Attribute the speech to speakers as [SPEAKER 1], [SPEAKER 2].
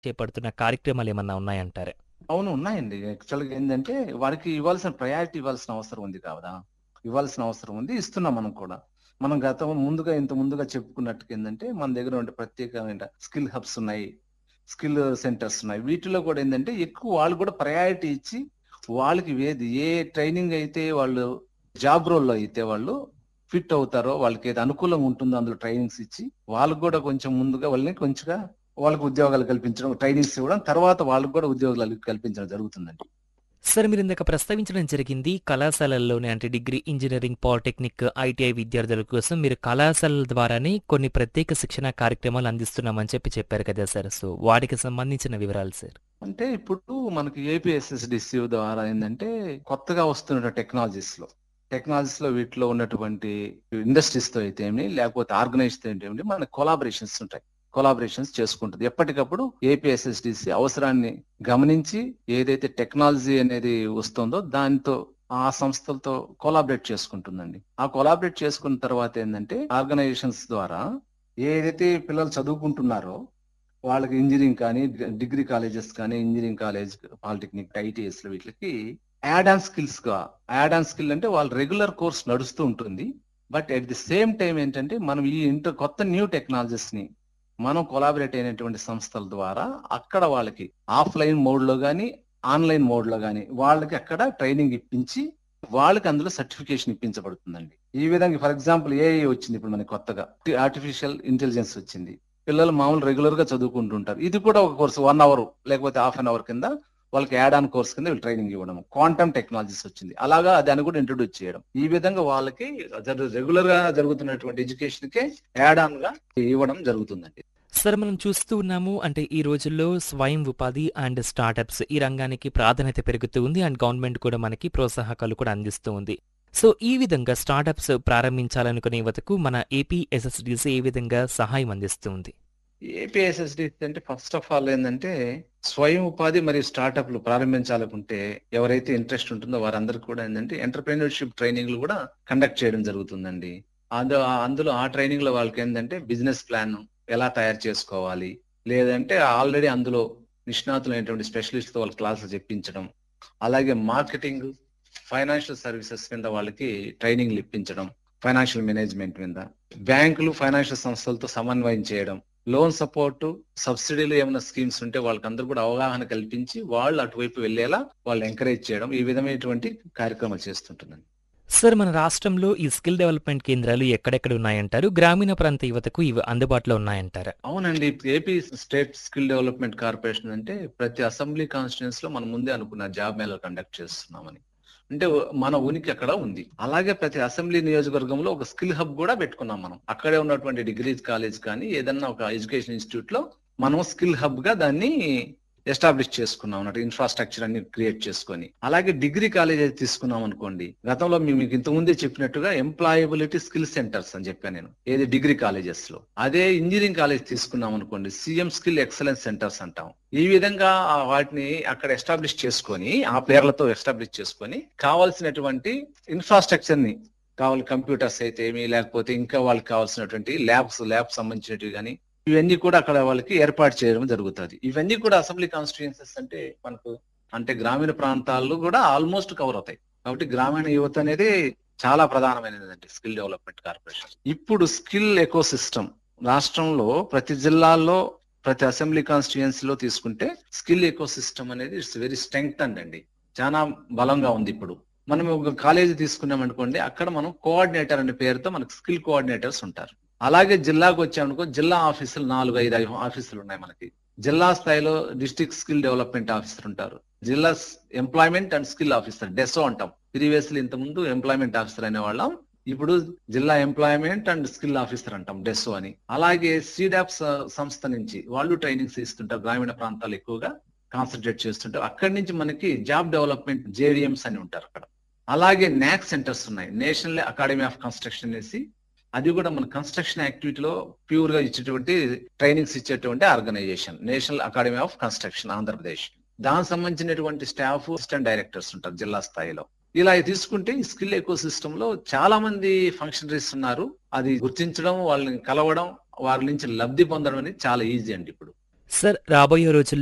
[SPEAKER 1] చేపడుతున్న కార్యక్రమాలు ఏమన్నా ఉన్నాయంటారా?
[SPEAKER 2] అవును. ఉన్నాయండి. యాక్చువల్‌గా ఏందంటే, వారికి ఇవ్వాల్సిన ప్రయారిటీ ఇవ్వాల్సిన అవసరం ఉంది కదా! ఇవ్వాల్సిన అవసరం ఉంది. ఇస్తున్నాం మనం కూడా. మనం గతం ముందుగా ఇంత ముందుగా చెప్పుకున్నట్టుగా ఏందంటే, మన దగ్గర ఉండే ప్రత్యేకమైన స్కిల్ హబ్స్ ఉన్నాయి. స్కిల్ సెంటర్స్ ఉన్నాయి. వీటిలో కూడా ఏందంటే, ఎక్కువ వాళ్ళు కూడా ప్రయారిటీ ఇచ్చి, వాళ్ళకి ఏది ఏ ట్రైనింగ్ అయితే వాళ్ళు జాబ్ రోల్‌లో అయితే వాళ్ళు ఫిట్ అవుతారో, వాళ్ళకి ఏది అనుకూలంగా ఉంటుందో అందులో ట్రైనింగ్స్ ఇచ్చి, వాళ్ళకి కూడా కొంచెం ముందుగా వాళ్ళని కొంచెంగా వాళ్ళకి ఉద్యోగాలు కల్పించడం, ట్రైనింగ్స్ ఇవ్వడం, తర్వాత వాళ్ళకి కూడా ఉద్యోగాలు కల్పించడం జరుగుతుందండి.
[SPEAKER 1] సార్ మీరిందాక ప్రస్తావించడం జరిగింది కళాశాలల్లోనే అంటే డిగ్రీ, ఇంజినీరింగ్, పాలిటెక్నిక్, ఐటీఐ విద్యార్థుల కోసం మీరు కళాశాలల ద్వారానే కొన్ని ప్రత్యేక శిక్షణా కార్యక్రమాలు అందిస్తున్నామని చెప్పి చెప్పారు కదా సార్. సో, వాటికి సంబంధించిన వివరాలు సార్.
[SPEAKER 2] అంటే ఇప్పుడు మనకి ఏపీఎస్ఎస్‌డిసి ద్వారా ఏందంటే, కొత్తగా వస్తున్న టెక్నాలజీస్‌లో, టెక్నాలజీస్‌లో వీటిలో ఉన్నటువంటి ఇండస్ట్రీస్‌తో అయితేమి, లేకపోతే ఆర్గనైజ్‌తో అయితేమి మనకు కొలాబరేషన్స్ ఉంటాయి. కొలాబరేషన్స్ చేసుకుంటది. ఎప్పటికప్పుడు ఏపీఎస్ఎస్‌డిసి అవసరాన్ని గమనించి, ఏదైతే టెక్నాలజీ అనేది వస్తుందో దానితో ఆ సంస్థలతో కొలాబరేట్ చేసుకుంటుందండి. ఆ కొలాబరేట్ చేసుకున్న తర్వాత ఏందంటే, ఆర్గనైజేషన్స్ ద్వారా ఏదైతే పిల్లలు చదువుకుంటున్నారో, వాళ్ళకి ఇంజినీరింగ్ కానీ, డిగ్రీ కాలేజెస్ కానీ, ఇంజినీరింగ్ కాలేజ్, పాలిటెక్నిక్, ఐటీఎస్‌లో వీటిలకి యాడ్ ఆన్ స్కిల్స్‌గా యాడ్ ఆన్ స్కిల్ అంటే వాళ్ళ రెగ్యులర్ కోర్స్ నడుస్తూ ఉంటుంది. But at the same time ఏంటంటే, మనం ఈ ఇంటర్ కొత్త న్యూ టెక్నాలజీస్‌ని మనం కొలాబరేట్ అయినటువంటి సంస్థల ద్వారా అక్కడ వాళ్ళకి ఆఫ్‌లైన్ మోడ్‌లో గాని, ఆన్‌లైన్ మోడ్‌లో గాని వాళ్ళకి అక్కడ ట్రైనింగ్ ఇప్పించి, వాళ్ళకి అందులో సర్టిఫికేషన్ ఇప్పించబడుతుందండి. ఈ విధంగా ఫర్ ఎగ్జాంపుల్ ఏఐ వచ్చింది ఇప్పుడు మనకి కొత్తగా. ఆర్టిఫిషియల్ ఇంటెలిజెన్స్ వచ్చింది. పిల్లలు మామూలు రెగ్యులర్‌గా చదువుకుంటుంటారు. ఇది కూడా ఒక కోర్స్ 1 అవర్ లేకపోతే హాఫ్ అన్ అవర్ కింద వాళ్ళకి యాడ్ ఆన్ కోర్స్ కింద వీళ్ళు ట్రైనింగ్ ఇవ్వడం. క్వాంటమ్ టెక్నాలజీస్ వచ్చింది. అలాగా దాన్ని కూడా ఇంట్రొడ్యూస్ చేయడం. ఈ విధంగా వాళ్ళకి రెగ్యులర్‌గా జరుగుతున్నటువంటి ఎడ్యుకేషన్‌కే యాడ్ ఆన్‌గా ఇవ్వడం జరుగుతుందండి.
[SPEAKER 1] సార్ మనం చూస్తూ ఉన్నాము. అంటే ఈ రోజుల్లో స్వయం ఉపాధి అండ్ స్టార్టప్స్ ఈ రంగానికి ప్రాధాన్యత పెరుగుతూ ఉంది. అండ్ గవర్నమెంట్ కూడా మనకి ప్రోత్సాహకాలు కూడా అందిస్తూ ఉంది. సో, ఈ విధంగా స్టార్టప్స్ ప్రారంభించాలనుకునే యువతకు మన ఏపీఎస్ఎస్‌డిసి ఏ విధంగా సహాయం అందిస్తుంది?
[SPEAKER 2] ఏపీఎస్ఎస్‌డిసి అంటే ఫస్ట్ ఆఫ్ ఆల్ ఏందంటే, స్వయం ఉపాధి మరియు స్టార్టప్‌లు ప్రారంభించాలనుకుంటే ఎవరైతే ఇంట్రెస్ట్ ఉంటుందో వారందరికి కూడా ఏందంటే, ఎంటర్‌ప్రెన్యూర్‌షిప్ ట్రైనింగ్‌లు కూడా కండక్ట్ చేయడం జరుగుతుందండి. అందు అందులో ఆ ట్రైనింగ్‌లో వాళ్ళకి ఏందంటే, బిజినెస్ ప్లాన్ ఎలా తయారు చేసుకోవాలి, లేదంటే ఆల్రెడీ అందులో నిష్ణాతులైనటువంటి స్పెషలిస్ట్‌తో వాళ్ళకి క్లాసులు చెప్పించడం, అలాగే మార్కెటింగ్, ఫైనాన్షియల్ సర్వీసెస్ కింద వాళ్ళకి ట్రైనింగ్‌లు ఇప్పించడం, ఫైనాన్షియల్ మేనేజ్మెంట్ మీద, బ్యాంకులు, ఫైనాన్షియల్ సంస్థలతో సమన్వయం చేయడం, లోన్ సపోర్ట్, సబ్సిడీలు ఏమైనా స్కీమ్స్ ఉంటే వాళ్ళకందరూ కూడా అవగాహన కల్పించి, వాళ్ళు అటువైపు వెళ్ళేలా వాళ్ళు ఎంకరేజ్ చేయడం, ఈ విధమైనటువంటి కార్యక్రమాలు చేస్తుంటుందండి.
[SPEAKER 1] సార్ మన రాష్ట్రంలో ఈ స్కిల్ డెవలప్‌మెంట్ కేంద్రాలు ఎక్కడెక్కడ ఉన్నాయంటారు? గ్రామీణ ప్రాంత యువతకు ఇవి అందుబాటులో ఉన్నాయంటారా?
[SPEAKER 2] అవునండి. AP state skill development corporation అంటే ప్రతి అసెంబ్లీ కాన్స్టిట్యూయెన్సీలో మనం ముందే అనుకున్న జాబ్ మేళాలు కండక్ట్ చేస్తున్నామని. అంటే మన ఉనికి అక్కడ ఉంది. అలాగే ప్రతి అసెంబ్లీ నియోజకవర్గంలో ఒక స్కిల్ హబ్ కూడా పెట్టుకున్నాం మనం. అక్కడే ఉన్నటువంటి డిగ్రీ కాలేజ్ కానీ, ఏదన్నా ఒక ఎడ్యుకేషన్ ఇన్‌స్టిట్యూట్‌లో మనం స్కిల్ హబ్‌గా దాన్ని ఎస్టాబ్లిష్ చేసుకున్నాం అన్నట్టు. ఇన్‌ఫ్రాస్ట్రక్చర్ అన్ని క్రియేట్ చేసుకొని. అలాగే డిగ్రీ కాలేజ్ అయితే తీసుకున్నాం అనుకోండి. గతంలో మేము మీకు ఇంతకు ముందే చెప్పినట్టుగా ఎంప్లాయబిలిటీ స్కిల్ సెంటర్స్ అని చెప్పాను నేను. ఏది డిగ్రీ కాలేజెస్‌లో. అదే ఇంజినీరింగ్ కాలేజ్ తీసుకున్నాం అనుకోండి. సీఎం స్కిల్ ఎక్సలెన్స్ సెంటర్స్ అంటాం. ఈ విధంగా వాటిని అక్కడ ఎస్టాబ్లిష్ చేసుకొని, ఆ పేర్లతో ఎస్టాబ్లిష్ చేసుకొని, కావాల్సినటువంటి ఇన్‌ఫ్రాస్ట్రక్చర్‌ని కావాలి కంప్యూటర్స్ అయితే ఏమి, లేకపోతే ఇంకా వాళ్ళకి కావాల్సినటువంటి ల్యాబ్స్, ల్యాబ్స్ సంబంధించినటివి గాని, ఇవన్నీ కూడా అక్కడ వాళ్ళకి ఏర్పాటు చేయడం జరుగుతది. ఇవన్నీ కూడా అసెంబ్లీ కాన్స్టిట్యూయెన్సీస్ అంటే మనకు అంటే గ్రామీణ ప్రాంతాల్లో కూడా ఆల్మోస్ట్ కవర్ అవుతాయి. కాబట్టి గ్రామీణ యువత అనేది చాలా ప్రధానమైనదండి స్కిల్ డెవలప్‌మెంట్ కార్పొరేషన్. ఇప్పుడు స్కిల్ ఎకోసిస్టమ్ రాష్ట్రంలో ప్రతి జిల్లాల్లో, ప్రతి అసెంబ్లీ కాన్స్టిట్యూయెన్సీలో తీసుకుంటే స్కిల్ ఎకోసిస్టమ్ అనేది ఇట్స్ వెరీ స్ట్రెంగ్తెన్డ్ అండి. చానా బలంగా ఉంది ఇప్పుడు. మనం ఒక కాలేజీ తీసుకున్నాం అనుకోండి. అక్కడ మనం కోఆర్డినేటర్ అనే పేరుతో మనకు స్కిల్ కోఆర్డినేటర్స్ ఉంటారు. అలాగే జిల్లాకు వచ్చామనుకో జిల్లా ఆఫీసులు 4, 5 ఆఫీసులు ఉన్నాయి మనకి. జిల్లా స్థాయిలో డిస్ట్రిక్ట్ స్కిల్ డెవలప్‌మెంట్ ఆఫీసర్ ఉంటారు. జిల్లా employment and skill officer DESO అంటాం. ప్రీవియస్‌లీ ఇంతకుముందు ఎంప్లాయ్‌మెంట్ ఆఫీసర్ అనేవాళ్ళం. ఇప్పుడు జిల్లా ఎంప్లాయ్‌మెంట్ అండ్ స్కిల్ ఆఫీసర్ అంటాం డెసో అని. అలాగే సీడాప్ సంస్థ నుంచి వాళ్ళు ట్రైనింగ్స్ ఇస్తుంటారు. గ్రామీణ ప్రాంతాలు ఎక్కువగా కాన్సంట్రేట్ చేస్తుంటారు. అక్కడి నుంచి మనకి జాబ్ డెవలప్‌మెంట్ జేడీఎంస్ అని ఉంటారు అక్కడ. అలాగే నాక్ సెంటర్స్ ఉన్నాయి. నేషనల్ అకాడమీ ఆఫ్ కన్‌స్ట్రక్షన్ అనేసి అది కూడా మన కన్‌స్ట్రక్షన్ యాక్టివిటీలో ప్యూర్‌గా ఇచ్చేటువంటి ట్రైనింగ్స్ ఇచ్చేటువంటి organisation. National academy of construction Andhra Pradesh. దానికి సంబంధించినటువంటి స్టాఫ్, అసిస్టెంట్ డైరెక్టర్స్ ఉంటారు జిల్లా స్థాయిలో. ఇలా తీసుకుంటే ఈ స్కిల్ ఎకోసిస్టమ్‌లో చాలా మంది ఫంక్షనరీస్ ఉన్నారు. అది గుర్తించడం, వాళ్ళని కలవడం, వారి నుంచి లబ్ధి పొందడం అనేది చాలా ఈజీ అండి ఇప్పుడు.
[SPEAKER 1] సార్ రాబోయే రోజుల్లో